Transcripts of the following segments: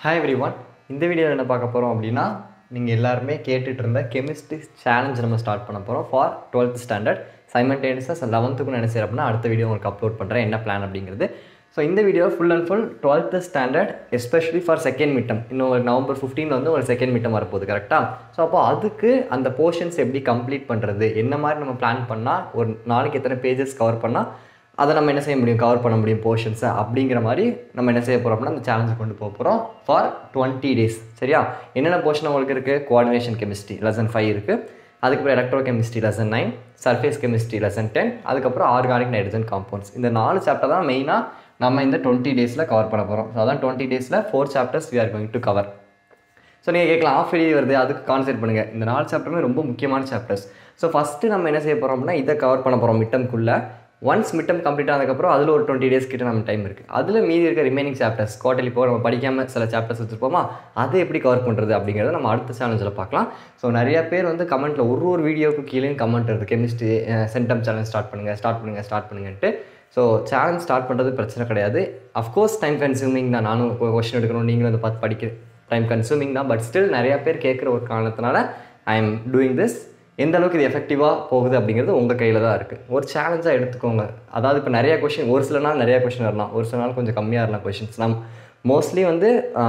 hi every one இந்த வீடியோவில் என்ன பார்க்க போகிறோம் அப்படின்னா நீங்கள் எல்லாருமே கேட்டுட்டு இருந்த கெமிஸ்ட்ரி சேலஞ்ச் நம்ம ஸ்டார்ட் பண்ண போகிறோம் ஃபார் டுவெல்த் ஸ்டாண்டர்ட் சைமல்டேனியஸாக லெவன்த்துக்கு நினைச்சேன் அப்படின்னா அடுத்த வீடியோ உங்களுக்கு அப்லோட் பண்ணுறேன் என்ன பிளான் அப்படிங்கிறது ஸோ இந்த video full and full twelfth standard especially for second midterm இன்னும் ஒரு நவம்பர் ஃபிஃப்டீன் வந்து ஒரு செகண்ட் மிட்டம் வரப்போகுது கரெக்டாக ஸோ அப்போ அதுக்கு அந்த போர்ஷன்ஸ் எப்படி கம்ப்ளீட் பண்ணுறது என்ன மாதிரி நம்ம பிளான் பண்ணால் ஒரு நாளைக்கு எத்தனை பேஜஸ் கவர் பண்ணால் அதை நம்ம என்ன செய்ய முடியும் கவர் பண்ண முடியும் போர்ஷன்ஸை அப்படிங்கிற மாதிரி நம்ம என்ன செய்ய போகிறோம் அப்படின்னா அந்த சேலஞ்சு கொண்டு போக போகிறோம் ஃபார் டுவெண்ட்டி டேஸ் சரியா என்னென்ன போர்ஷன் உங்களுக்கு இருக்குது கோஆர்டினேஷன் கெமிஸ்ட்ரி லெசன் ஃபைவ் இருக்குது அதுக்கப்புறம் electro chemistry lesson nine surface chemistry lesson ten அதுக்கப்புறம் ஆர்கானிக் நைட்ரஜன் காம்பவுண்ட்ஸ் இந்த நாலு சாப்டர் தான் மெயினாக நம்ம இந்த டுவெண்ட்டி டேஸில் கவர் பண்ண போகிறோம் ஸோ அதான் டுவெண்ட்டி டேஸில் four chapters we are going to cover so நீங்கள் கேட்கலாம் ஆஃப் வெளியே வருது அதுக்கு கான்சென்ட் பண்ணுங்கள் இந்த நாலு சாப்டருமே ரொம்ப முக்கியமான சாப்டர்ஸ் ஸோ ஃபஸ்ட்டு நம்ம என்ன செய்ய போகிறோம் அப்படின்னா இதை கவர் பண்ண போகிறோம் மிட்டம்குள்ளே ஒன்ஸ் மிட்டம் கம்ப்ளீட் ஆனதுக்கப்புறம் அதில் ஒரு டுவெண்ட்டி டேஸ் கிட்ட நம்ம டைம் இருக்குது அதில் மீதி இருக்க ரிமைனிங் சாப்டர்ஸ் குவார்டர்லி போக நம்ம படிக்காமல் சில சாப்டர்ஸ் வச்சுருப்போமா அதை எப்படி கவர் பண்ணுறது அப்படிங்கிறத நம்ம அடுத்த சேலஞ்சில் பார்க்கலாம் ஸோ நிறைய பேர் வந்து கமெண்ட்டில் ஒரு ஒரு வீடியோவுக்கு கீழே கமெண்ட் இருக்குது கெமிஸ்ட்ரி சென்டம் சேலஞ்ச் ஸ்டார்ட் பண்ணுங்கள் ஸ்டார்ட் பண்ணுங்கள் ஸ்டார்ட் பண்ணுங்கன்ட்டு ஸோ சேலஞ்ச் ஸ்டார்ட் பண்ணுறது பிரச்சனை கிடையாது அஃப்கோர்ஸ் டைம் கன்சூமிங் தான் நானும் கொஷின் எடுக்கணும் நீங்களும் அதை பார்த்து படிக்க டைம் கன்சூமிங் தான் பட் ஸ்டில் நிறையா பேர் கேட்குற ஒரு காரணத்தினால ஐ எம் டூயிங் திஸ் எந்த அளவுக்கு இது எஃபெக்டிவாக போகுது அப்படிங்கிறது உங்கள் கையில் தான் இருக்குது ஒரு சேலஞ்சாக எடுத்துக்கோங்க அதாவது இப்போ நிறையா கொஷின் ஒரு சில நாள் நிறையா கொஷின் வரலாம் ஒரு சில நாள் கொஞ்சம் கம்மியாக இருக்கலாம் கொஷின்ஸ் நம் மோஸ்ட்லி வந்து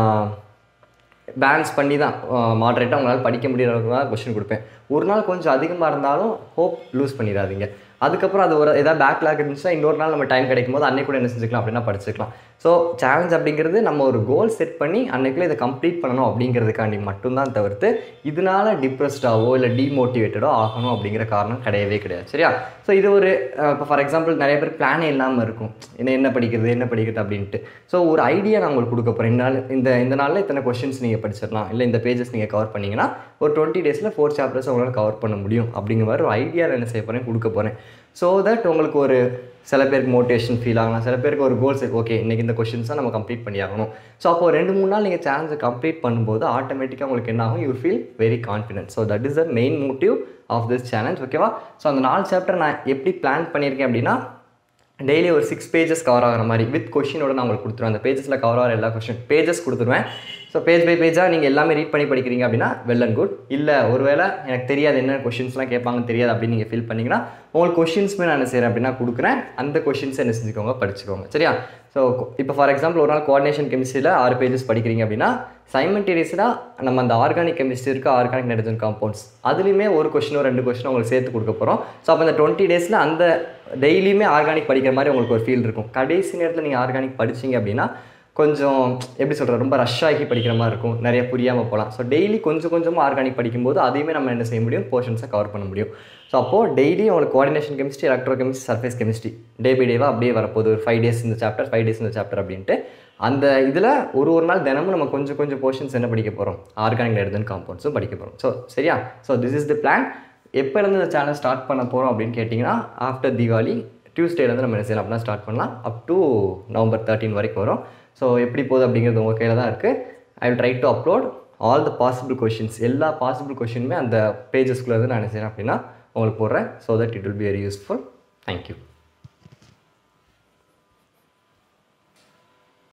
பேலன்ஸ் பண்ணி தான் மாட்ரேட்டாக உங்களால் படிக்க முடியிற அளவுக்கு தான் கொஷின் கொடுப்பேன் ஒரு நாள் கொஞ்சம் அதிகமாக இருந்தாலும் ஹோப் லூஸ் பண்ணிடாதீங்க அதுக்கப்புறம் அது ஒரு ஏதாவது பேக்லாக் இருந்துச்சுன்னா இன்னொரு நாள் நம்ம டைம் கிடைக்கும் போது அன்னைக்கு கூட என்ன செஞ்சுக்கலாம் அப்படின்னா படிச்சுக்கலாம் ஸோ சேலஞ்ச் அப்படிங்கிறது நம்ம ஒரு கோல் செட் பண்ணி அன்னைக்குள்ளே இதை கம்ப்ளீட் பண்ணணும் அப்படிங்கிறதுக்காண்டி மட்டும்தான் தவிர்த்து இதனால டிப்ரெஸ்டாவோ இல்லை டிமோட்டிவேட்டடோ ஆகணும் அப்படிங்கிற காரணம் கிடையவே கிடையாது சரியா ஸோ இது ஒரு இப்போ ஃபார் எக்ஸாம்பிள் நிறைய பேர் பிளானே இல்லாமல் இருக்கும் என்ன என்ன படிக்கிறது என்ன படிக்கிறது அப்படின்ட்டு ஸோ ஒரு ஐடியா நான் உங்களுக்கு கொடுக்க போகிறேன் இந்த நாள் இந்த இந்த நாளில் இத்தனை கொஷின்ஸ் நீங்கள் படிச்சிடலாம் இல்லை இந்த பேஜஸ் நீங்கள் கவர் பண்ணிங்கன்னா ஒரு டுவெண்ட்டி டேஸில் ஃபோர் சாப்டர்ஸ் உங்களால் கவர் பண்ண முடியும் அப்படிங்கிற மாதிரி ஒரு ஐடியா என்ன செய்ய போகிறேன் கொடுக்க போகிறேன் ஸோ தட் உங்களுக்கு ஒரு சில பேருக்கு மோட்டிவேஷன் ஃபீல் ஆகலாம் சில பேருக்கு ஒரு கோல்ஸ் ஓகே இன்றைக்கி இந்த கொஷின்ஸாக நம்ம கம்ப்ளீட் பண்ணி ஆகணும் ஸோ அப்போ ரெண்டு மூணு நாள் நீங்கள் சேலஞ்சை கம்ப்ளீட் பண்ணும்போது ஆட்டோமேட்டிக்காக உங்களுக்கு என்ன ஆகும் you feel very confident so that is the main motive of this challenge ஓகேவா ஸோ அந்த நாலு சாப்டர் நான் எப்படி பிளான் பண்ணியிருக்கேன் அப்படின்னா டெய்லி ஒரு சிக்ஸ் பேஜஸ் கவர் ஆகிற மாதிரி வித் கொஷினோட நான் உங்களுக்கு கொடுத்துருவேன் அந்த பேஜஸில் கவர் ஆகிற எல்லா கொஷின் பேஜஸ் கொடுத்துருவேன் ஸோ பேஜ் பை பேஜாக நீங்கள் எல்லாமே ரீட் பண்ணி படிக்கிறீங்க அப்படின்னா வெல் அண்ட் குட் இல்லை ஒருவேளை எனக்கு தெரியாது என்ன கொஷின்ஸ்லாம் கேட்பாங்கன்னு தெரியாது அப்படின்னு நீங்கள் ஃபீல் பண்ணிங்கன்னா உங்களுக்கு கொஷின்ஸுமே நான் என்ன செய்கிறேன் அப்படின்னா கொடுக்குறேன் அந்த கொஷின்ஸை என்ன செஞ்சுக்கோங்க படிச்சுக்கோங்க சரியா ஸோ இப்போ ஃபார் எக்ஸாம்பிள் ஒரு நாள் கோஆர்டினேஷன் கெமிஸ்ட்ரியில் ஆறு பேஜஸ் படிக்கிறீங்க அப்படின்னா சைமல்டேனியஸாக நம்ம அந்த ஆர்கானிக் கெமிஸ்ட்ரி இருக்க ஆர்கானிக் நைட்ரஜன் காம்பவுண்ட்ஸ் அதுலேயுமே ஒரு கொஷினோ ரெண்டு கொஷினோ உங்களுக்கு சேர்த்து கொடுக்க போகிறோம் ஸோ அப்போ அந்த டுவெண்ட்டி டேஸில் அந்த டெய்லியுமே ஆர்கானிக் படிக்கிற மாதிரி உங்களுக்கு ஒரு ஃபீல் இருக்கும் கடைசி நேரத்தில் நீங்கள் ஆர்கானிக் படிச்சிங்க அப்படின்னா கொஞ்சம் எப்படி சொல்கிறது ரொம்ப ரஷ் ஆகி படிக்கிற மாதிரி இருக்கும் நிறைய புரியாமல் போகலாம் ஸோ டெய்லி கொஞ்சம் கொஞ்சமாக ஆர்கானிக் படிக்கும்போது அதையுமே நம்ம என்ன செய்ய முடியும் போர்ஷன்ஸை கவர் பண்ண முடியும் ஸோ அப்போது டெய்லி உங்களுக்கு coordination chemistry electro chemistry surface chemistry day by டேவாக அப்படியே வரப்போகுது ஒரு ஃபைவ் டேஸ் இந்த சாப்டர் ஃபைவ் டேஸ் இந்த சாப்டர் அப்படின்ட்டு அந்த இதில் ஒரு ஒரு நாள் தினமும் நம்ம கொஞ்சம் கொஞ்சம் போர்ஷன்ஸ் என்ன படிக்க போகிறோம் ஆர்கானிக் நைட்ரஜன் காம்பவுண்ட்ஸும் படிக்க போகிறோம் ஸோ சரியா so this is the plan எப்போலேருந்து இந்த சேனல் ஸ்டார்ட் பண்ண போகிறோம் அப்படின்னு கேட்டிங்கன்னா ஆஃப்டர் தீபாவளி டியூஸ்டேலேருந்து நம்ம என்ன செய்யலாம் அப்படின்னா ஸ்டார்ட் பண்ணலாம் அப் டு நவம்பர் தேர்ட்டின் வரைக்கும் வரும் ஸோ எப்படி போகுது அப்படிங்கிறது உங்கள் கையில் தான் இருக்குது I will try to upload all the possible questions எல்லா பாசிபிள் கொஷினுமே அந்த பேஜஸ்குள்ளே நான் என்ன செய்கிறேன் அப்படின்னா உங்களுக்கு போடுறேன் so that it will be very useful thank you